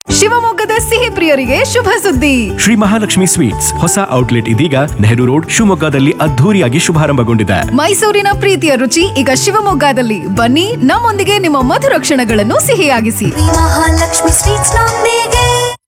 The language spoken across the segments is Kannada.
ಶಿವಮೊಗ್ಗದ ಸಿಹಿ ಪ್ರಿಯರಿಗೆ ಶುಭ ಸುದ್ದಿ ಶ್ರೀ ಮಹಾಲಕ್ಷ್ಮಿ ಸ್ವೀಟ್ಸ್ ಹೊಸ ಔಟ್ಲೆಟ್ ಇದೀಗ ನೆಹರು ರೋಡ್ ಶಿವಮೊಗ್ಗದಲ್ಲಿ ಅದ್ಧೂರಿಯಾಗಿ ಶುಭಾರಂಭಗೊಂಡಿದೆ ಮೈಸೂರಿನ ಪ್ರೀತಿಯ ರುಚಿ ಈಗ ಶಿವಮೊಗ್ಗದಲ್ಲಿ ಬನ್ನಿ ನಮ್ಮೊಂದಿಗೆ ನಿಮ್ಮ ಮಧುರ ಕ್ಷಣಗಳನ್ನು ಸಿಹಿಯಾಗಿಸಿ ಮಹಾಲಕ್ಷ್ಮಿ ಸ್ವೀಟ್ಸ್ ನೊಂದಿಗೆ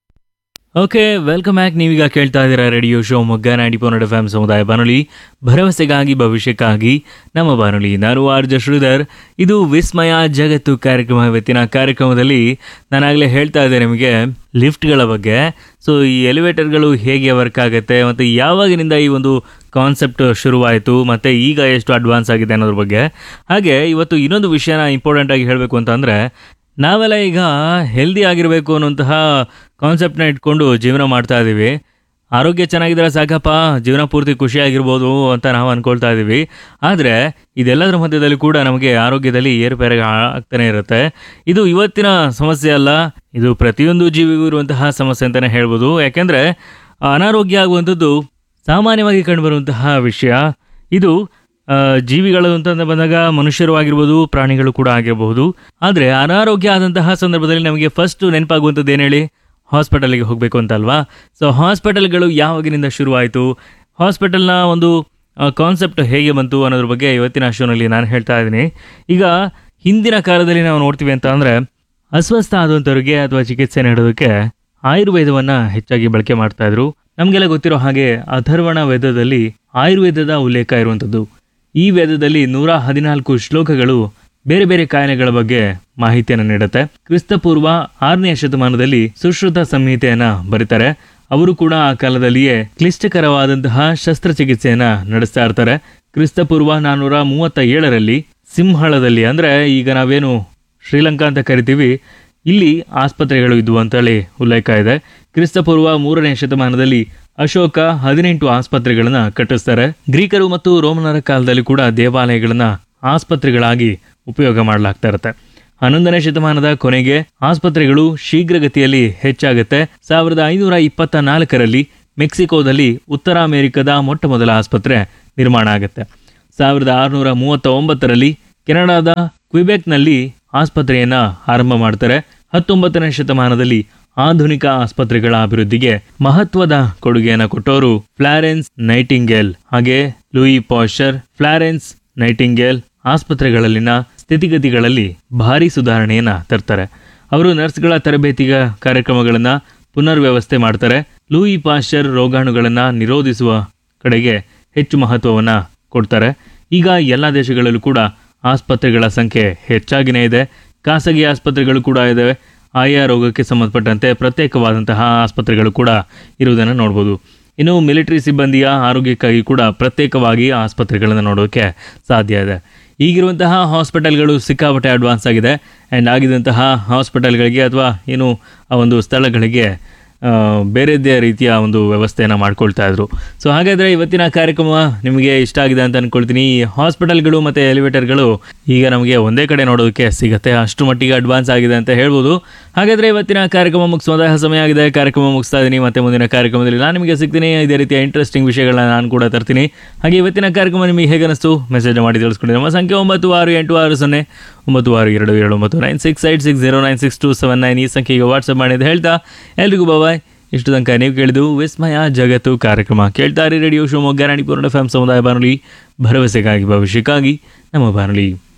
ಓಕೆ ವೆಲ್ಕಮ್ ಬ್ಯಾಕ್ ನೀವೀಗ ಕೇಳ್ತಾ ಇದ್ದೀರಾ radio Shivamogga ninety four F M ಸಮುದಾಯ ಬಾನುಲಿ ಭರವಸೆಗಾಗಿ ಭವಿಷ್ಯಕ್ಕಾಗಿ ನಮ್ಮ ಬಾನುಲಿ ನಾನು ಆರ್ ಜೆ ಶ್ರೀಧರ್ ಇದು ವಿಸ್ಮಯ ಜಗತ್ತು ಕಾರ್ಯಕ್ರಮ ಇವತ್ತಿನ ಕಾರ್ಯಕ್ರಮದಲ್ಲಿ ನಾನಾಗಲೇ ಹೇಳ್ತಾ ಇದ್ದೆ ನಿಮಗೆ ಲಿಫ್ಟ್ಗಳ ಬಗ್ಗೆ ಸೊ ಈ ಎಲಿವೇಟರ್ಗಳು ಹೇಗೆ ವರ್ಕ್ ಆಗುತ್ತೆ ಮತ್ತು ಯಾವಾಗಿನಿಂದ ಈ ಒಂದು ಕಾನ್ಸೆಪ್ಟ್ ಶುರುವಾಯಿತು ಮತ್ತು ಈಗ ಎಷ್ಟು ಅಡ್ವಾನ್ಸ್ ಆಗಿದೆ ಅನ್ನೋದ್ರ ಬಗ್ಗೆ ಹಾಗೆ ಇವತ್ತು ಇನ್ನೊಂದು ವಿಷಯನ ಇಂಪಾರ್ಟೆಂಟ್ ಆಗಿ ಹೇಳಬೇಕು ಅಂತಂದರೆ ನಾವೆಲ್ಲ ಈಗ ಹೆಲ್ದಿ ಆಗಿರಬೇಕು ಅನ್ನುವಂತಹ ಕಾನ್ಸೆಪ್ಟ್ನ ಇಟ್ಕೊಂಡು ಜೀವನ ಮಾಡ್ತಾ ಇದ್ದೀವಿ ಆರೋಗ್ಯ ಚೆನ್ನಾಗಿದ್ರೆ ಸಾಕಪ್ಪ ಜೀವನ ಪೂರ್ತಿ ಖುಷಿಯಾಗಿರ್ಬೋದು ಅಂತ ನಾವು ಅಂದ್ಕೊಳ್ತಾ ಇದ್ದೀವಿ ಆದರೆ ಇದೆಲ್ಲದರ ಮಧ್ಯದಲ್ಲಿ ಕೂಡ ನಮಗೆ ಆರೋಗ್ಯದಲ್ಲಿ ಏರುಪೇರು ಆಗ್ತಾನೆ ಇರುತ್ತೆ ಇದು ಇವತ್ತಿನ ಸಮಸ್ಯೆ ಅಲ್ಲ ಇದು ಪ್ರತಿಯೊಂದು ಜೀವಿಗೂ ಇರುವಂತಹ ಸಮಸ್ಯೆ ಅಂತಲೇ ಹೇಳ್ಬೋದು ಯಾಕೆಂದರೆ ಅನಾರೋಗ್ಯ ಆಗುವಂಥದ್ದು ಸಾಮಾನ್ಯವಾಗಿ ಕಂಡುಬರುವಂತಹ ವಿಷಯ ಇದು ಆ, ಜೀವಿಗಳು ಅಂತ ಬಂದಾಗ ಮನುಷ್ಯರು ಆಗಿರ್ಬೋದು ಪ್ರಾಣಿಗಳು ಕೂಡ ಆಗಿರಬಹುದು ಆದರೆ ಅನಾರೋಗ್ಯ ಆದಂತಹ ಸಂದರ್ಭದಲ್ಲಿ ನಮಗೆ ಫಸ್ಟ್ ನೆನಪಾಗುವಂಥದ್ದು ಏನು ಹೇಳಿ ಹಾಸ್ಪಿಟಲ್ಗೆ ಹೋಗಬೇಕು ಅಂತ ಅಲ್ವಾ ಸೊ ಹಾಸ್ಪಿಟಲ್ಗಳು ಯಾವಾಗಿನಿಂದ ಶುರುವಾಯಿತು ಹಾಸ್ಪಿಟಲ್ನ ಒಂದು ಕಾನ್ಸೆಪ್ಟ್ ಹೇಗೆ ಬಂತು ಅನ್ನೋದ್ರ ಬಗ್ಗೆ ಇವತ್ತಿನ ಶೋನಲ್ಲಿ ನಾನು ಹೇಳ್ತಾ ಇದ್ದೀನಿ ಈಗ ಹಿಂದಿನ ಕಾಲದಲ್ಲಿ ನಾವು ನೋಡ್ತೀವಿ ಅಂತ ಅಂದರೆ ಅಸ್ವಸ್ಥ ಆದಂಥವ್ರಿಗೆ ಅಥವಾ ಚಿಕಿತ್ಸೆ ನೀಡೋದಕ್ಕೆ ಆಯುರ್ವೇದವನ್ನು ಹೆಚ್ಚಾಗಿ ಬಳಕೆ ಮಾಡ್ತಾ ಇದ್ರು ನಮಗೆಲ್ಲ ಗೊತ್ತಿರೋ ಹಾಗೆ ಅಥರ್ವಣ ವೇದದಲ್ಲಿ ಆಯುರ್ವೇದದ ಉಲ್ಲೇಖ ಇರುವಂಥದ್ದು ಈ ವೇದದಲ್ಲಿ ನೂರ ಹದಿನಾಲ್ಕು ಶ್ಲೋಕಗಳು ಬೇರೆ ಬೇರೆ ಕಾಯಿಲೆಗಳ ಬಗ್ಗೆ ಮಾಹಿತಿಯನ್ನು ನೀಡುತ್ತೆ ಕ್ರಿಸ್ತಪೂರ್ವ ಆರನೆಯ ಶತಮಾನದಲ್ಲಿ ಸುಶ್ರುತ ಸಂಹಿತೆಯನ್ನ ಬರೀತಾರೆ ಅವರು ಕೂಡ ಆ ಕಾಲದಲ್ಲಿಯೇ ಕ್ಲಿಷ್ಟಕರವಾದಂತಹ ಶಸ್ತ್ರಚಿಕಿತ್ಸೆಯನ್ನ ನಡೆಸ್ತಾ ಇರ್ತಾರೆ ಕ್ರಿಸ್ತಪೂರ್ವ ನಾನ್ನೂರ ಮೂವತ್ತ ಏಳರಲ್ಲಿ ಸಿಂಹಳದಲ್ಲಿ ಅಂದ್ರೆ ಈಗ ನಾವೇನು ಶ್ರೀಲಂಕಾ ಅಂತ ಕರಿತೀವಿ ಇಲ್ಲಿ ಆಸ್ಪತ್ರೆಗಳು ಇದ್ವು ಅಂತೇಳಿ ಉಲ್ಲೇಖ ಇದೆ ಕ್ರಿಸ್ತಪೂರ್ವ ಮೂರನೇ ಶತಮಾನದಲ್ಲಿ ಅಶೋಕ ಹದಿನೆಂಟು ಆಸ್ಪತ್ರೆಗಳನ್ನ ಕಟ್ಟಿಸ್ತಾರೆ ಗ್ರೀಕರು ಮತ್ತು ರೋಮನರ ಕಾಲದಲ್ಲಿ ಕೂಡ ದೇವಾಲಯಗಳನ್ನ ಆಸ್ಪತ್ರೆಗಳಾಗಿ ಉಪಯೋಗ ಮಾಡಲಾಗ್ತಾ ಇರುತ್ತೆ ಹನ್ನೊಂದನೇ ಶತಮಾನದ ಕೊನೆಗೆ ಆಸ್ಪತ್ರೆಗಳು ಶೀಘ್ರಗತಿಯಲ್ಲಿ ಹೆಚ್ಚಾಗುತ್ತೆ ಸಾವಿರದ ಐನೂರ ಇಪ್ಪತ್ತ ನಾಲ್ಕರಲ್ಲಿ ಮೆಕ್ಸಿಕೋದಲ್ಲಿ ಉತ್ತರ ಅಮೆರಿಕದ ಮೊಟ್ಟ ಮೊದಲ ಆಸ್ಪತ್ರೆ ನಿರ್ಮಾಣ ಆಗುತ್ತೆ ಸಾವಿರದ ಆರುನೂರ ಮೂವತ್ತ ಒಂಬತ್ತರಲ್ಲಿ ಕೆನಡಾದ ಕ್ವಿಬೆಕ್ನಲ್ಲಿ ಆಸ್ಪತ್ರೆಯನ್ನ ಆರಂಭ ಮಾಡ್ತಾರೆ ಹತ್ತೊಂಬತ್ತನೇ ಶತಮಾನದಲ್ಲಿ ಆಧುನಿಕ ಆಸ್ಪತ್ರೆಗಳ ಅಭಿವೃದ್ಧಿಗೆ ಮಹತ್ವದ ಕೊಡುಗೆಯನ್ನು ಕೊಟ್ಟವರು ಫ್ಲಾರೆನ್ಸ್ ನೈಟಿಂಗೇಲ್ ಹಾಗೆ ಲೂಯಿ ಪಾಶ್ಚರ್ ಫ್ಲಾರೆನ್ಸ್ ನೈಟಿಂಗೇಲ್ ಆಸ್ಪತ್ರೆಗಳಲ್ಲಿನ ಸ್ಥಿತಿಗತಿಗಳಲ್ಲಿ ಭಾರಿ ಸುಧಾರಣೆಯನ್ನ ತರ್ತಾರೆ ಅವರು ನರ್ಸ್ಗಳ ತರಬೇತಿಗ ಕಾರ್ಯಕ್ರಮಗಳನ್ನ ಪುನರ್ವ್ಯವಸ್ಥೆ ಮಾಡ್ತಾರೆ ಲೂಯಿ ಪಾಶ್ಚರ್ ರೋಗಾಣುಗಳನ್ನ ನಿರೋಧಿಸುವ ಕಡೆಗೆ ಹೆಚ್ಚು ಮಹತ್ವವನ್ನ ಕೊಡ್ತಾರೆ ಈಗ ಎಲ್ಲ ದೇಶಗಳಲ್ಲೂ ಕೂಡ ಆಸ್ಪತ್ರೆಗಳ ಸಂಖ್ಯೆ ಹೆಚ್ಚಾಗಿನೇ ಇದೆ ಖಾಸಗಿ ಆಸ್ಪತ್ರೆಗಳು ಕೂಡ ಇದ್ದಾವೆ ಆಯಾ ರೋಗಕ್ಕೆ ಸಂಬಂಧಪಟ್ಟಂತೆ ಪ್ರತ್ಯೇಕವಾದಂತಹ ಆಸ್ಪತ್ರೆಗಳು ಕೂಡ ಇರುವುದನ್ನು ನೋಡ್ಬೋದು ಇನ್ನು ಮಿಲಿಟರಿ ಸಿಬ್ಬಂದಿಯ ಆರೋಗ್ಯಕ್ಕಾಗಿ ಕೂಡ ಪ್ರತ್ಯೇಕವಾಗಿ ಆಸ್ಪತ್ರೆಗಳನ್ನು ನೋಡೋಕ್ಕೆ ಸಾಧ್ಯ ಇದೆ ಈಗಿರುವಂತಹ ಹಾಸ್ಪಿಟಲ್ಗಳು ಸಿಕ್ಕಾಪಟ್ಟೆ ಅಡ್ವಾನ್ಸ್ ಆಗಿದೆ ಆ್ಯಂಡ್ ಆಗಿದಂತಹ ಹಾಸ್ಪಿಟಲ್ಗಳಿಗೆ ಅಥವಾ ಏನು ಆ ಒಂದು ಸ್ಥಳಗಳಿಗೆ ಆ, ಬೇರೆದ್ದೇ ರೀತಿಯ ಒಂದು ವ್ಯವಸ್ಥೆಯನ್ನು ಮಾಡ್ಕೊಳ್ತಾ ಇದ್ರು ಸೊ ಹಾಗಾದರೆ ಇವತ್ತಿನ ಕಾರ್ಯಕ್ರಮ ನಿಮಗೆ ಇಷ್ಟ ಆಗಿದೆ ಅಂತ ಅಂದ್ಕೊಳ್ತೀನಿ ಈ ಹಾಸ್ಪಿಟಲ್ಗಳು ಮತ್ತು ಎಲಿವೇಟರ್ಗಳು ಈಗ ನಮಗೆ ಒಂದೇ ಕಡೆ ನೋಡೋದಕ್ಕೆ ಸಿಗುತ್ತೆ ಅಷ್ಟು ಮಟ್ಟಿಗೆ ಅಡ್ವಾನ್ಸ್ ಆಗಿದೆ ಅಂತ ಹೇಳ್ಬೋದು ಹಾಗಾದರೆ ಇವತ್ತಿನ ಕಾರ್ಯಕ್ರಮ ಮುಗಿಸುವಂತಹ ಸಮಯ ಆಗಿದೆ ಕಾರ್ಯಕ್ರಮ ಮುಗಿಸ್ತಾ ಇದ್ದೀನಿ ಮತ್ತೆ ಮುಂದಿನ ಕಾರ್ಯಕ್ರಮದಲ್ಲಿ ನಾನು ನಿಮಗೆ ಸಿಗ್ತೀನಿ ಇದೇ ರೀತಿಯ ಇಂಟ್ರೆಸ್ಟಿಂಗ್ ವಿಷಯಗಳನ್ನ ನಾನು ಕೂಡ ತರ್ತೀನಿ ಹಾಗೆ ಇವತ್ತಿನ ಕಾರ್ಯಕ್ರಮ ನಿಮಗೆ ಹೇಗೆ ಅನಿಸ್ತು ಮೆಸೇಜ್ ಮಾಡಿ ತಿಳಿಸ್ಕೊಂಡು ನಮ್ಮ ಸಂಖ್ಯೆ ಒಂಬತ್ತು ಆರು ಎಂಟು ಆರು ಸೊನ್ನೆ ಒಂಬತ್ತು ಆರು ಎರಡು ಏಳು ಒಂಬತ್ತು nine six eight six zero nine six two seven nine ಈ ಸಂಖ್ಯೆಗೆ ವಾಟ್ಸಪ್ ಮಾಡಿ ಅಂತ ಹೇಳ್ತಾ ಎಲ್ರಿಗೂ ಬಾಯ್ ಇಷ್ಟು ತನಕ ನೀವು ಕೇಳಿದು ವಿಸ್ಮಯ ಜಗತ್ತು ಕಾರ್ಯಕ್ರಮ ಕೇಳ್ತಾರೆ radio Shivamogga Ranipura F M ಸಮುದಾಯ ಬಾನುಲಿ ಭರವಸೆಗಾಗಿ ಭವಿಷ್ಯಕ್ಕಾಗಿ ನಮ್ಮ ಬಾನುಲಿ